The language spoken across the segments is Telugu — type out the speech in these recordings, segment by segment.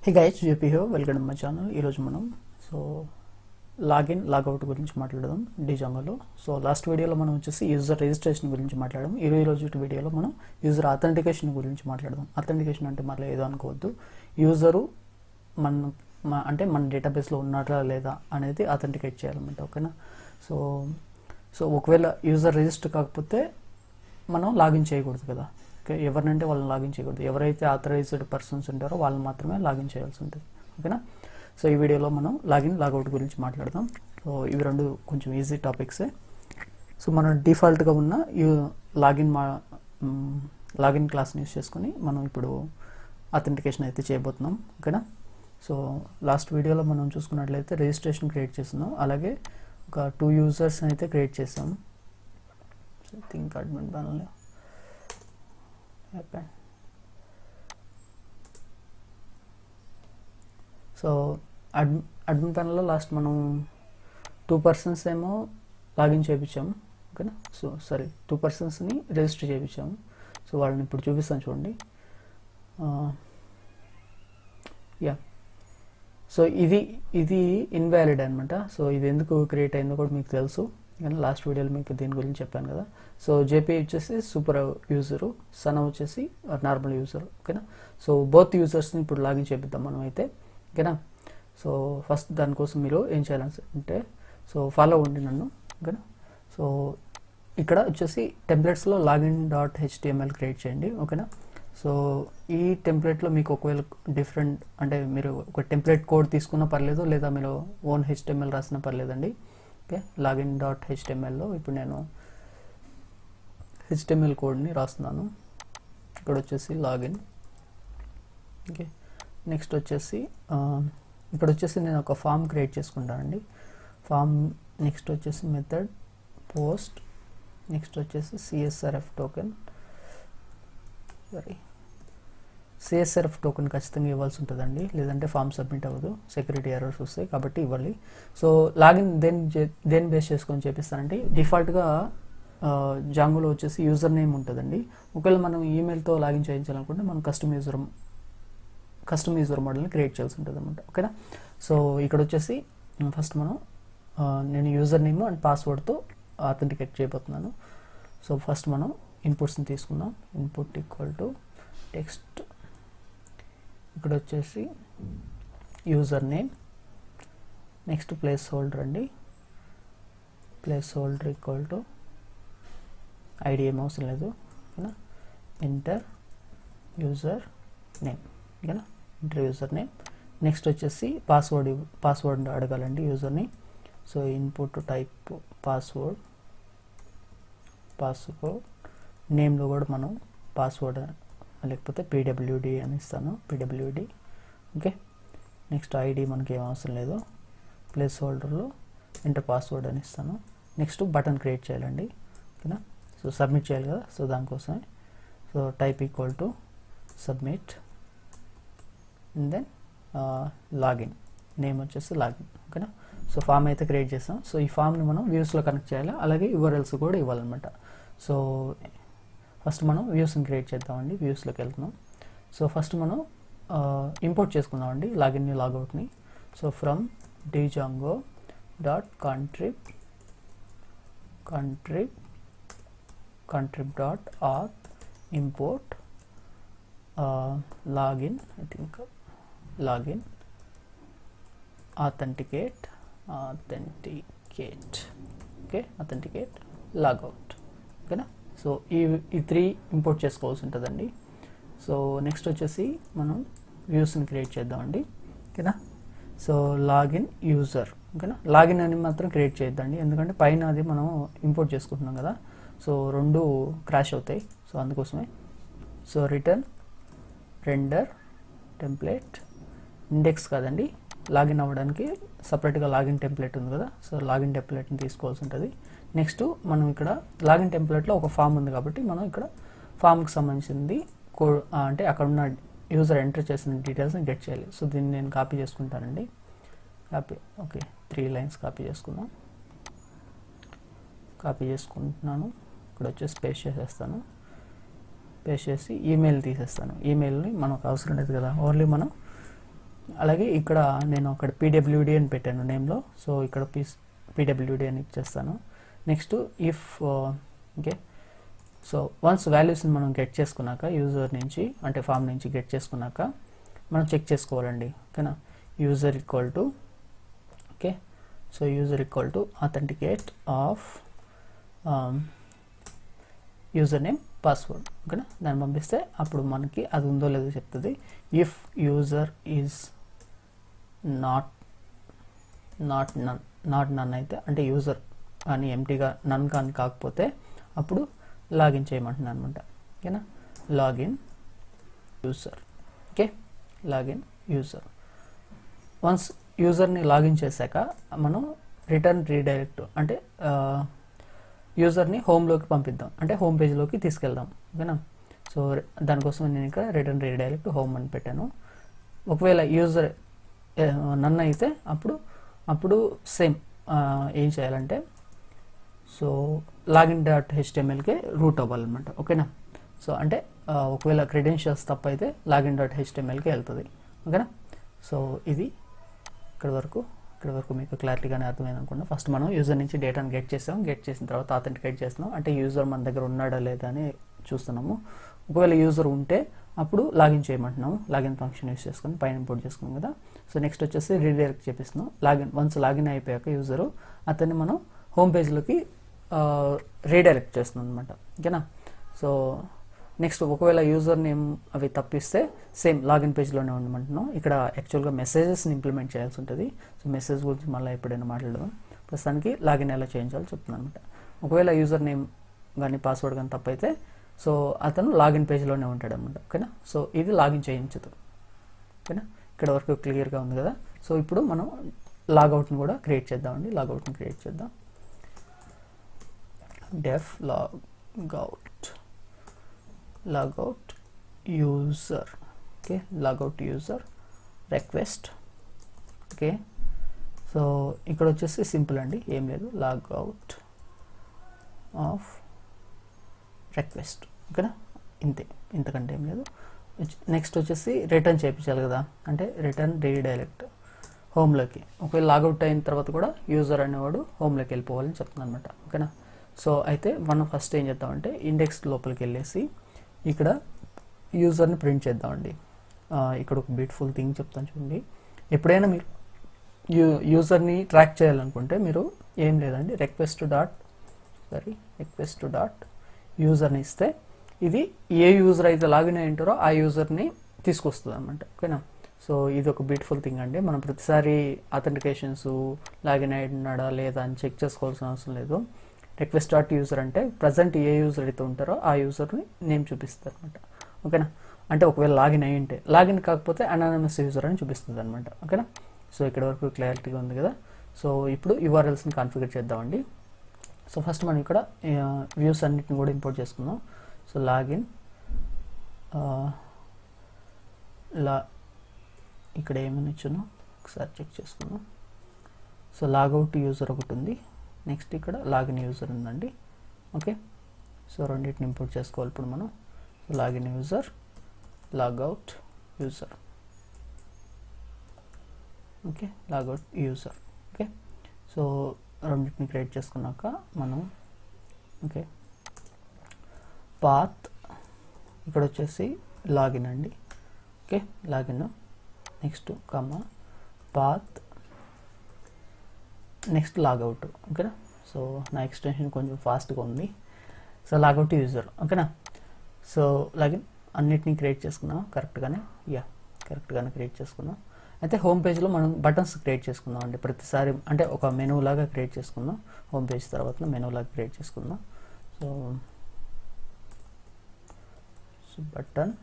హే గైస్ జేపీ హో వెల్కమ్ మై ఛానల్ ఈరోజు మనం సో లాగిన్ లాగౌట్ గురించి మాట్లాడదాం డిజంగోలో సో లాస్ట్ వీడియోలో మనం వచ్చేసి యూజర్ రిజిస్ట్రేషన్ గురించి మాట్లాడడం ఈ రోజు వీడియోలో మనం యూజర్ అథెంటికేషన్ గురించి మాట్లాడదాం అథెంటికేషన్ అంటే మళ్ళీ ఏదో అనుకోవద్దు యూజరు మన మ- అంటే మన డేటాబేస్లో ఉన్నారా లేదా అనేది అథెంటికేట్ చేయాలన్నమాట ఓకేనా సో సో ఒకవేళ యూజర్ రిజిస్టర్ కాకపోతే మనం లాగిన్ చేయకూడదు కదా ఓకే ఎవరినంటే వాళ్ళని లాగిన్ చేయకూడదు ఎవరైతే ఆథరైజ్డ్ పర్సన్స్ ఉంటారో వాళ్ళని మాత్రమే లాగిన్ చేయాల్సి ఉంటుంది ఓకేనా సో ఈ వీడియోలో మనం లాగిన్ లాగౌట్ గురించి మాట్లాడదాం సో ఇవి రెండు కొంచెం ఈజీ టాపిక్సే సో మనం డిఫాల్ట్గా ఉన్న యూ లాగిన్ మా మ్, లాగిన్ క్లాస్ని యూస్ చేసుకొని మనం ఇప్పుడు అథెంటికేషన్ అయితే చేయబోతున్నాం ఓకేనా సో లాస్ట్ వీడియోలో మనం చూసుకున్నట్లయితే రిజిస్ట్రేషన్ క్రియేట్ చేస్తున్నాం అలాగే ఒక టూ యూజర్స్ అయితే క్రియేట్ చేసాం so think admin panel happen so admin admin ప్యానల్లో లాస్ట్ మనం టూ పర్సన్స్ ఏమో లాగిన్ చేయించాము ఓకేనా సో సారీ టూ పర్సన్స్ని రిజిస్టర్ చేయించాము సో వాళ్ళని ఇప్పుడు చూపిస్తాను చూడండి యా సో ఇది ఇది ఇన్వాలిడ్ అనమాట సో ఇది ఎందుకు క్రియేట్ అయిందో కూడా మీకు తెలుసు కానీ లాస్ట్ వీడియోలో మీకు దీని గురించి చెప్పాను కదా సో జేపీ వచ్చేసి సూపర్ యూజరు సన వచ్చేసి నార్మల్ యూజర్ ఓకేనా సో బోత్ యూజర్స్ని ఇప్పుడు లాగిన్ చేపిద్దాం మనం అయితే ఓకేనా సో ఫస్ట్ దానికోసం మీరు ఏం చేయాలని అంటే సో ఫాలో అవ్వండి నన్ను ఓకేనా సో ఇక్కడ వచ్చేసి టెంప్లెట్స్లో లాగిన్ డాట్ హెచ్టిఎంఎల్ క్రియేట్ చేయండి ఓకేనా సో ఈ టెంప్లెట్లో మీకు ఒకవేళ డిఫరెంట్ అంటే మీరు ఒక టెంప్లెట్ కోడ్ తీసుకున్నా పర్లేదు లేదా మీరు ఓన్ హెచ్టిఎంఎల్ రాసినా పర్లేదండి ఓకే లాగిన్ డాట్ హెచ్టిఎంఎల్లో ఇప్పుడు నేను హెచ్టిఎంఎల్ కోడ్ని రాస్తున్నాను ఇక్కడ వచ్చేసి లాగిన్ ఓకే నెక్స్ట్ వచ్చేసి ఆ, ఇక్కడ వచ్చేసి నేను ఒక ఫామ్ క్రియేట్ చేసుకుంటానండి ఫామ్ నెక్స్ట్ వచ్చేసి మెథడ్ పోస్ట్ నెక్స్ట్ వచ్చేసి CSRF token sorry CSRF token ఖచ్చితంగా ఇవ్వాల్సి ఉంటుందండి లేదంటే ఫామ్ సబ్మిట్ అవ్వదు సెక్యూరిటీ ఎర్రర్స్ వస్తాయి కాబట్టి ఇవ్వాలి సో లాగిన్ దేని చే- దేని బేస్ చేసుకొని చేపిస్తానంటే డిఫాల్ట్గా జాంగులో వచ్చేసి యూజర్ నేమ్ ఉంటుందండి ఒకవేళ మనం ఈమెయిల్తో లాగిన్ చేయించాలనుకుంటే మనం కస్టమ్ యూజర్ కస్టమ్ యూజర్ మోడల్ని క్రియేట్ చేయాల్సి ఉంటుంది అనమాట ఓకేనా సో ఇక్కడ వచ్చేసి ఫస్ట్ మనం ఆ, నేను యూజర్ నేమ్ అండ్ పాస్వర్డ్తో అథెంటికేట్ చేయబోతున్నాను సో ఫస్ట్ మనం ఇన్పుట్స్ని తీసుకుందాం ఇన్పుట్ ఈక్వల్ టు టెక్స్ట్ ఇక్కడ వచ్చేసి user name next place holder అండి place holder equal to ID ఏం అవసరం లేదు ఓకేనా ఎంటర్ యూజర్ నేమ్ ఓకేనా ఎంటర్ యూజర్ నేమ్ నెక్స్ట్ వచ్చేసి పాస్వర్డ్ పాస్వర్డ్ అడగాలండి యూజర్ని so input type password password నేమ్లో కూడా మనం పాస్వర్డ్ లేకపోతే పీడబ్ల్యూడి అని ఇస్తాను పీడబ్ల్యూడి ఓకే నెక్స్ట్ ఐడి మనకి ఏం అవసరం లేదు ప్లేస్ హోల్డర్లో ఎంటర్ పాస్వర్డ్ అని ఇస్తాను నెక్స్ట్ బటన్ క్రియేట్ చేయాలండి ఓకేనా సో సబ్మిట్ చేయాలి కదా సో దానికోసమే so type equal to submit and then login name వచ్చేసి లాగిన్ ఓకేనా సో ఫామ్ అయితే క్రియేట్ చేస్తాం సో ఈ ఫామ్ని మనం వ్యూస్లో కనెక్ట్ చేయాలి అలాగే యూఆర్ఎల్స్ కూడా ఇవ్వాలన్నమాట సో ఫస్ట్ మనం వ్యూస్ని క్రియేట్ చేద్దామండి వ్యూస్లోకి వెళ్తున్నాం సో ఫస్ట్ మనం ఇంపోర్ట్ చేసుకుందామండి లాగిన్ని లాగౌట్ని so from Django dot contrib contrib contrib dot auth import login I think login authenticate authenticate okay authenticate logout ఓకేనా సో ఈ ఈ త్రీ ఇంపోర్ట్ చేసుకోవాల్సి ఉంటుందండి సో నెక్స్ట్ వచ్చేసి మనం వ్యూస్ని క్రియేట్ చేద్దామండి ఓకేనా సో లాగిన్ యూజర్ ఓకేనా లాగిన్ అని మాత్రం క్రియేట్ చేయొద్దండి ఎందుకంటే పైన అది మనం ఇంపోర్ట్ చేసుకుంటున్నాం కదా సో రెండు క్రాష్ అవుతాయి సో అందుకోసమే so return render template index కాదండి లాగిన్ అవ్వడానికి సపరేట్గా లాగిన్ టెంప్లెట్ ఉంది కదా సో లాగిన్ టెంప్లెట్ని తీసుకోవాల్సి ఉంటుంది నెక్స్ట్ మనం ఇక్కడ లాగిన్ టెంప్లెట్లో ఒక ఫామ్ ఉంది కాబట్టి మనం ఇక్కడ ఫామ్కి సంబంధించింది కో ఆ, అంటే అక్కడ ఉన్న యూజర్ ఎంటర్ చేసిన డీటెయిల్స్ని గెట్ చేయాలి సో దీన్ని నేను కాపీ చేసుకుంటానండి copy okay three lines copy చేసుకుందాం కాపీ చేసుకుంటున్నాను ఇక్కడ వచ్చేసి పేస్ట్ చేసేస్తాను పేస్ట్ చేసి ఈమెయిల్ తీసేస్తాను ఈమెయిల్ని మనకు అవసరం లేదు కదా ఓన్లీ మనం అలాగే ఇక్కడ నేను అక్కడ పీడబ్ల్యూడి అని పెట్టాను నేమ్లో సో ఇక్కడ పీస్ పీడబ్ల్యూడి అని ఇచ్చేస్తాను next if okay so once వాల్యూస్ని మనం గెట్ చేసుకున్నాక యూజర్ నుంచి అంటే ఫామ్ నుంచి గెట్ చేసుకున్నాక మనం చెక్ చేసుకోవాలండి ఓకేనా user equal to okay so user equal to authenticate of user name password ఓకేనా దాన్ని పంపిస్తే అప్పుడు మనకి అది ఉందో లేదో చెప్తుంది if user is not not none not none అయితే అంటే యూజర్ కానీ ఎంటీగా నన్ కానీ కాకపోతే అప్పుడు లాగిన్ చేయమంటున్నాను అనమాట ఓకేనా login user okay login user once యూజర్ని లాగిన్ చేశాక మనం రిటర్న్ రీడైరెక్ట్ అంటే యూజర్ని హోమ్లోకి పంపిద్దాం అంటే హోమ్ పేజ్లోకి తీసుకెళ్దాం ఓకేనా సో దానికోసం నేను ఇక్కడ రిటర్న్ రీడైరెక్ట్ హోమ్ అని పెట్టాను ఒకవేళ యూజర్ నన్ను అయితే అప్పుడు అప్పుడు సేమ్ ఏం చేయాలంటే సో లాగిన్ డాట్ హెచ్టిఎంఎల్కే రూట్ అవ్వాలన్నమాట ఓకేనా సో అంటే ఒకవేళ క్రెడెన్షియల్స్ తప్ప అయితే లాగిన్ డాట్ హెచ్టిఎంఎల్కి వెళ్తుంది ఓకేనా సో ఇది ఇక్కడ వరకు ఇక్కడ వరకు మీకు క్లారిటీగానే అర్థమైంది అనుకుంటా ఫస్ట్ మనం యూజర్ నుంచి డేటాను గెట్ చేసాం గెట్ చేసిన తర్వాత అథెంటికేట్ చేస్తున్నాం అంటే యూజర్ మన దగ్గర ఉన్నాడా లేదా అని చూస్తున్నాము ఒకవేళ యూజర్ ఉంటే అప్పుడు లాగిన్ చేయమంటున్నాము లాగిన్ ఫంక్షన్ యూస్ చేసుకుని పైన ఇంపోర్ట్ చేసుకున్నాం కదా సో నెక్స్ట్ వచ్చేసి రీడైరెక్ట్ చేపిస్తున్నాం లాగిన్ వన్స్ లాగిన్ అయిపోయాక యూజరు అతన్ని మనం హోమ్ పేజ్లోకి రీడైరెక్ట్ చేస్తున్నాం అనమాట ఓకేనా సో నెక్స్ట్ ఒకవేళ యూజర్ నేమ్ అవి తప్పిస్తే సేమ్ లాగిన్ పేజ్లోనే ఉండమంటున్నాం ఇక్కడ యాక్చువల్గా మెసేజెస్ని ఇంప్లిమెంట్ చేయాల్సి ఉంటుంది సో మెసేజ్ గురించి మళ్ళీ ఎప్పుడైనా మాట్లాడదాం ప్రస్తుతానికి లాగిన్ ఎలా చేయించాలో చెప్తున్నాను అనమాట ఒకవేళ యూజర్ నేమ్ కానీ పాస్వర్డ్ కానీ తప్పైతే సో అతను లాగిన్ పేజ్లోనే ఉంటాడు అనమాట ఓకేనా సో ఇది లాగిన్ చేయించదు ఓకేనా ఇక్కడ వరకు క్లియర్గా ఉంది కదా సో ఇప్పుడు మనం లాగౌట్ని కూడా క్రియేట్ చేద్దామండి లాగౌట్ని క్రియేట్ చేద్దాం def logout logout user okay logout user request okay so ఇక్కడ వచ్చేసి సింపుల్ అండి ఏం లేదు లాగౌట్ ఆఫ్ రిక్వెస్ట్ ఓకేనా ఇంతే ఇంతకంటే ఏం లేదు నెక్స్ట్ వచ్చేసి రిటర్న్ చేయించాలి కదా అంటే రిటర్న్ రీడైరెక్ట్ హోమ్లోకి ఒకవేళ లాగౌట్ అయిన తర్వాత కూడా యూజర్ అనేవాడు హోమ్లోకి వెళ్ళిపోవాలని చెప్తున్నాను అనమాట ఓకేనా సో అయితే మనం ఫస్ట్ ఏం చేద్దామంటే ఇండెక్స్ లోపలికి వెళ్ళేసి ఇక్కడ యూజర్ని ప్రింట్ చేద్దామండి ఇక్కడ ఒక బ్యూటిఫుల్ థింగ్ చెప్తాను చూడండి ఎప్పుడైనా మీరు యూ యూజర్ని ట్రాక్ చేయాలనుకుంటే మీరు ఏం లేదండి request dot sorry request dot యూజర్ని ఇస్తే ఇది ఏ యూజర్ అయితే లాగిన్ అయి ఉంటారో ఆ యూజర్ని తీసుకొస్తుంది అనమాట ఓకేనా సో ఇది ఒక బ్యూటిఫుల్ థింగ్ అండి మనం ప్రతిసారి అథెంటికేషన్స్ లాగిన్ అయి ఉన్నాడా లేదా అని చెక్ చేసుకోవాల్సిన అవసరం లేదు రిక్వెస్ట్ డాట్ యూజర్ అంటే ప్రజెంట్ ఏ యూజర్ అయితే ఉంటారో ఆ యూజర్ని నేమ్ చూపిస్తారు అనమాట ఓకేనా అంటే ఒకవేళ లాగిన్ అయి ఉంటే లాగిన్ కాకపోతే అనానమస్ యూజర్ అని చూపిస్తుంది అనమాట ఓకేనా సో ఇక్కడ వరకు క్లారిటీగా ఉంది కదా సో ఇప్పుడు యూఆర్ఎల్స్ని కాన్ఫిగర్ చేద్దామండి సో ఫస్ట్ మనం ఇక్కడ వ్యూస్ అన్నిటిని కూడా ఇంపోర్ట్ చేసుకుందాం సో లాగిన్ లా ఇక్కడ ఏమని ఇచ్చానో ఒకసారి చెక్ చేసుకుందాం సో లాగౌట్ యూజర్ ఒకటి ఉంది నెక్స్ట్ ఇక్కడ లాగిన్ యూజర్ ఉందండి ఓకే సో రెండింటిని ఇంపోర్ట్ చేసుకోవాలి ఇప్పుడు మనం so login user logout user okay logout user okay so రెండింటిని క్రియేట్ చేసుకున్నాక మనం ఓకే పాత్ ఇక్కడ వచ్చేసి లాగిన్ అండి okay login next comma path next logout ఓకేనా సో నా ఎక్స్టెన్షన్ కొంచెం ఫాస్ట్గా ఉంది సో లాగౌట్ యూజర్ ఓకేనా సో లాగిన్ అన్నిటినీ క్రియేట్ చేసుకున్నాం కరెక్ట్గానే యా కరెక్ట్గానే క్రియేట్ చేసుకున్నాం అయితే హోమ్ పేజ్లో మనం బటన్స్ క్రియేట్ చేసుకుందాం అండి ప్రతిసారి అంటే ఒక మెనూ లాగా క్రియేట్ చేసుకుందాం హోమ్ పేజ్ తర్వాత మెనూ లాగా క్రియేట్ చేసుకుందాం so so button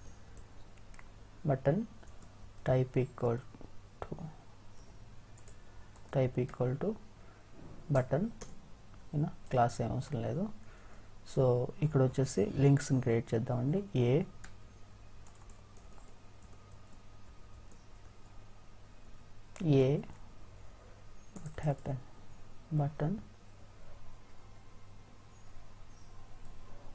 button type equal to type equal to button ఓకేనా క్లాస్ ఏం అవసరం లేదు సో ఇక్కడ వచ్చేసి లింక్స్ని క్రియేట్ చేద్దామండి ఏ ఏ what happened button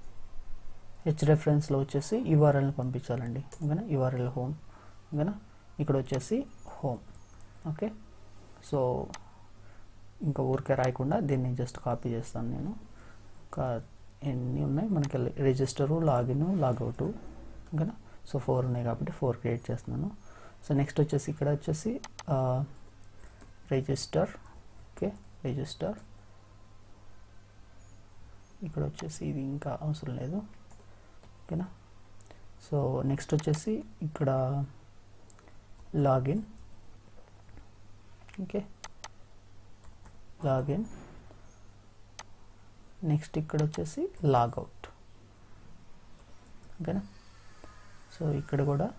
హెచ్ రెఫరెన్స్లో వచ్చేసి యూఆర్ఎల్ని పంపించాలండి ఓకేనా యూఆర్ఎల్ హోమ్ ఓకేనా ఇక్కడ వచ్చేసి హోమ్ ఓకే సో ఇంకా ఊరికే రాయకుండా దీన్ని జస్ట్ కాపీ చేస్తాను నేను ఇంకా ఎన్ని ఉన్నాయి మనకి రిజిస్టరు లాగిన్ లాగౌట్ ఓకేనా సో ఫోర్ ఉన్నాయి కాబట్టి ఫోర్ క్రియేట్ చేస్తున్నాను సో నెక్స్ట్ వచ్చేసి ఇక్కడ వచ్చేసి రిజిస్టర్ ఓకే రిజిస్టర్ ఇక్కడ వచ్చేసి ఇది ఇంకా అవసరం లేదు ఓకేనా సో నెక్స్ట్ వచ్చేసి ఇక్కడ లాగిన్ ఓకే లాగిన్ నెక్స్ట్ ఇక్కడ వచ్చేసి లాగౌట్ ఓకేనా సో ఇక్కడ కూడా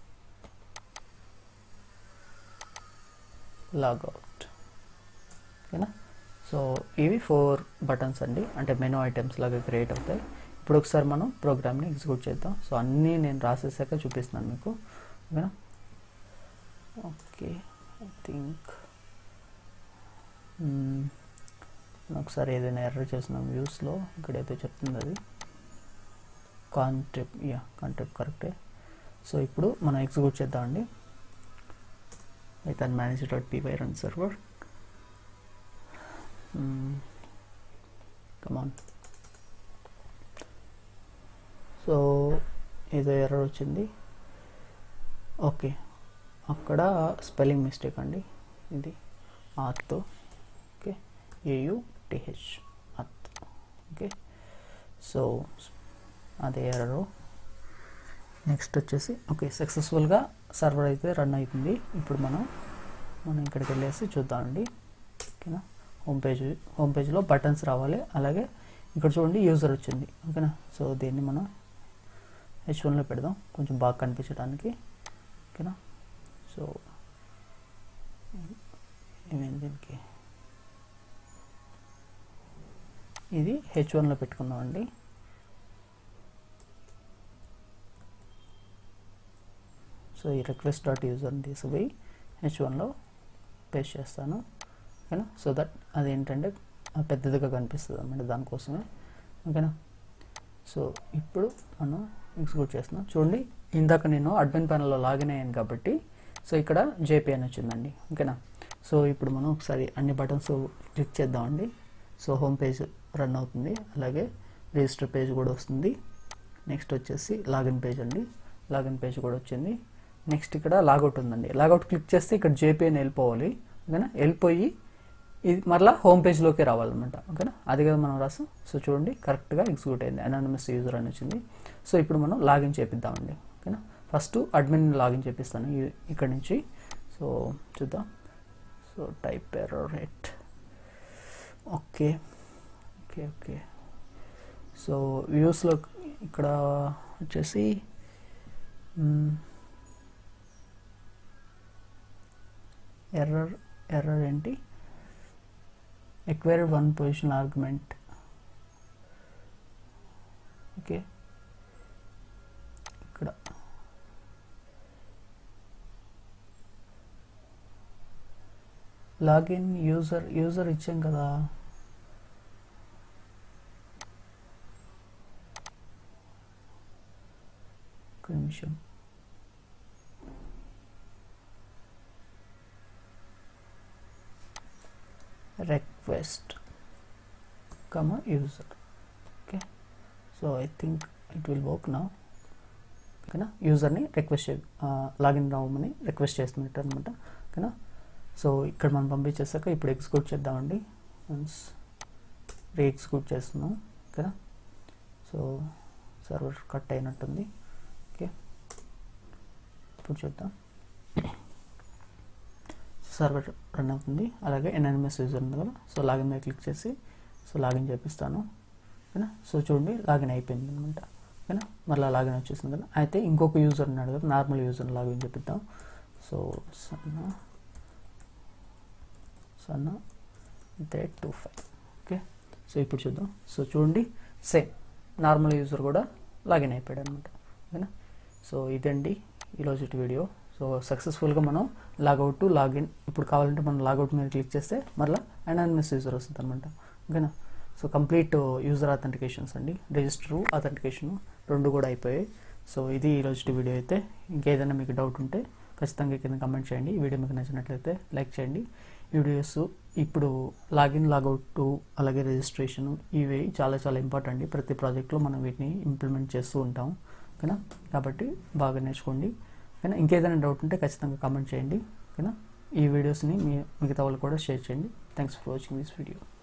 లాగౌట్ ఓకేనా సో ఇవి ఫోర్ బటన్స్ అండి అంటే మెనూ ఐటమ్స్ లాగా క్రియేట్ అవుతాయి ఇప్పుడు ఒకసారి మనం ప్రోగ్రామ్ని ఎగ్జిక్యూట్ చేద్దాం సో అన్నీ నేను రాసేసాక చూపిస్తున్నాను మీకు ఓకేనా ఓకే ఐ థింక్ ఒకసారి ఏదైనా ఎర్రర్ చేసినాం వ్యూస్లో ఇక్కడైతే చెప్తుంది అది కాంటెప్ట్ యా కాంటెప్ట్ కరెక్టే సో ఇప్పుడు మనం ఎగ్జిక్యూట్ చేద్దామండి python manage dot PY run server come on so ఏదో ఎర్రర్ వచ్చింది ఓకే అక్కడ స్పెల్లింగ్ మిస్టేక్ అండి ఇది auth okay A U T H auth okay so అదే ఎర్రరు నెక్స్ట్ వచ్చేసి ఓకే సక్సెస్ఫుల్గా సర్వర్ అయితే రన్ అవుతుంది ఇప్పుడు మనం మనం ఇక్కడికి వెళ్ళేసి చూద్దామండి ఓకేనా హోమ్ పేజ్ హోమ్ పేజ్లో బటన్స్ రావాలి అలాగే ఇక్కడ చూడండి యూజర్ వచ్చింది ఓకేనా సో దీన్ని మనం హెచ్ వన్లో పెడదాం కొంచెం బాగా కనిపించడానికి ఓకేనా సో ఏమైంది దీనికి ఇది హెచ్ వన్లో పెట్టుకుందామండి సో ఈ రిక్వెస్ట్ డాట్ యూజర్ని తీసుకుపోయి హెచ్ వన్లో పేస్ట్ చేస్తాను ఓకేనా సో దట్ అదేంటంటే పెద్దదిగా కనిపిస్తుంది అన్నమాట దానికోసమే ఓకేనా సో ఇప్పుడు మనం ఎగ్జిక్యూట్ చేస్తున్నాం చూడండి ఇందాక నేను అడ్మిన్ ప్యానల్లో లాగిన్ అయ్యాను కాబట్టి సో ఇక్కడ జేపీ అని వచ్చిందండి ఓకేనా సో ఇప్పుడు మనం ఒకసారి అన్ని బటన్స్ క్లిక్ చేద్దామండి సో హోమ్ పేజ్ రన్ అవుతుంది అలాగే రిజిస్టర్ పేజ్ కూడా వస్తుంది నెక్స్ట్ వచ్చేసి లాగిన్ పేజ్ అండి లాగిన్ పేజ్ కూడా వచ్చింది నెక్స్ట్ ఇక్కడ లాగౌట్ ఉందండి లాగౌట్ క్లిక్ చేస్తే ఇక్కడ జేపీ అని వెళ్ళిపోవాలి ఓకేనా వెళ్ళిపోయి ఇది మరలా హోమ్ పేజ్లోకి రావాలన్నమాట ఓకేనా అది కదా మనం రాసాం సో చూడండి కరెక్ట్గా ఎగ్జిక్యూట్ అయింది అనానమస్ యూజర్ అని వచ్చింది సో ఇప్పుడు మనం లాగిన్ చేపిద్దామండి ఓకేనా ఫస్ట్ అడ్మిన్ లాగిన్ చేపిస్తాను ఈ- ఇక్కడ నుంచి సో చూద్దాం so type error rate okay okay okay so వ్యూస్లో ఇక్కడ వచ్చేసి ఎర్రర్ ఎర్రర్ ఏంటి required one position argument okay ఇక్కడ లాగిన్ యూజర్ యూజర్ ఇచ్చాం కదా ఒక నిమిషం request comma user okay so i think it will work now ఓకేనా యూజర్ని రిక్వెస్ట్ లాగిన్ రావమని రిక్వెస్ట్ చేస్తున్నట్టు అనమాట ఓకేనా సో ఇక్కడ మనం పంపించేసాక ఇప్పుడు ఎగ్జిక్యూట్ చేద్దామండి వన్స్ రీ ఎగ్జిక్యూట్ చేస్తున్నాం ఓకేనా సో సర్వర్ కట్ అయినట్టుంది ఓకే ఇప్పుడు చూద్దాం సర్వర్ రన్ అవుతుంది అలాగే ఎన్ఎన్ఎంఎస్ యూజర్ ఉంది కదా సో లాగిన్ మీద క్లిక్ చేసి సో లాగిన్ చేపిస్తాను ఓకేనా సో చూడండి లాగిన్ అయిపోయింది అనమాట ఓకేనా మళ్ళీ లాగిన్ వచ్చేసింది కదా అయితే ఇంకొక యూజర్ ఉన్నాడు కదా నార్మల్ యూజర్ లాగిన్ చేపిద్దాం సో సన్న సన్న three two five okay so ఇప్పుడు చూద్దాం సో చూడండి సేమ్ నార్మల్ యూజర్ కూడా లాగిన్ అయిపోయాడు అనమాట ఓకేనా సో ఇదండి ఈరోజు వీడియో సో సక్సెస్ఫుల్గా మనం లాగౌట్ టు లాగిన్ ఇప్పుడు కావాలంటే మనం లాగౌట్ మీద క్లిక్ చేస్తే మళ్ళీ అనానిమస్ యూజర్ వస్తుంది అనమాట ఓకేనా సో కంప్లీట్ యూజర్ అథెంటికేషన్స్ అండి రిజిస్టరు అథెంటికేషన్ రెండు కూడా అయిపోయాయి సో ఇది ఈరోజు వీడియో అయితే ఇంకేదైనా మీకు డౌట్ ఉంటే ఖచ్చితంగా కింద కమెంట్ చేయండి ఈ వీడియో మీకు నచ్చినట్లయితే లైక్ చేయండి ఈ వీడియోస్ ఇప్పుడు లాగిన్ లాగౌట్ అలాగే రిజిస్ట్రేషన్ ఇవి చాలా చాలా ఇంపార్టెంట్ ప్రతి ప్రాజెక్ట్లో మనం వీటిని ఇంప్లిమెంట్ చేస్తూ ఉంటాం ఓకేనా కాబట్టి బాగా నేర్చుకోండి ఓకేనా ఇంకేదైనా డౌట్ ఉంటే ఖచ్చితంగా కామెంట్ చేయండి ఓకేనా ఈ వీడియోస్ని మీ మిగతా వాళ్ళు కూడా షేర్ చేయండి thanks for watching this video